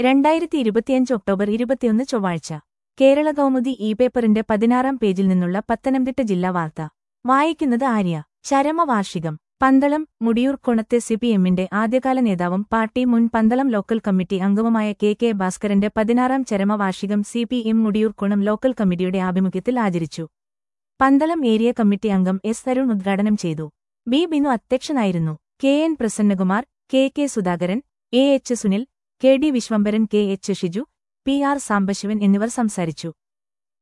രണ്ടായിരത്തി ഇരുപത്തിയഞ്ച് ഒക്ടോബർ ഇരുപത്തിയൊന്ന് ചൊവ്വാഴ്ച കേരള കൗമുദി ഇ പേപ്പറിന്റെ പതിനാറാം പേജിൽ നിന്നുള്ള പത്തനംതിട്ട ജില്ലാ വാർത്ത വായിക്കുന്നത് ആര്യ ചരമവാർഷികം പന്തളം മുടിയൂർ കൊണത്തെ സിപിഎമ്മിന്റെ ആദ്യകാല നേതാവും പാർട്ടി മുൻ പന്തളം ലോക്കൽ കമ്മിറ്റി അംഗവുമായ കെ കെ ഭാസ്കരന്റെ പതിനാറാം ചരമവാർഷികം സിപിഎം മുടിയൂർ കുണം ലോക്കൽ കമ്മിറ്റിയുടെ ആഭിമുഖ്യത്തിൽ ആചരിച്ചു പന്തളം ഏരിയ കമ്മിറ്റി അംഗം എസ് തരുൺ ഉദ്ഘാടനം ചെയ്തു ബി ബിനു അധ്യക്ഷനായിരുന്നു K N Prasannakumar K K Sudhakaran A H Sunil K D Viswambharan K H Shiju P R Sambasivan എന്നിവർ സംസാരിച്ചു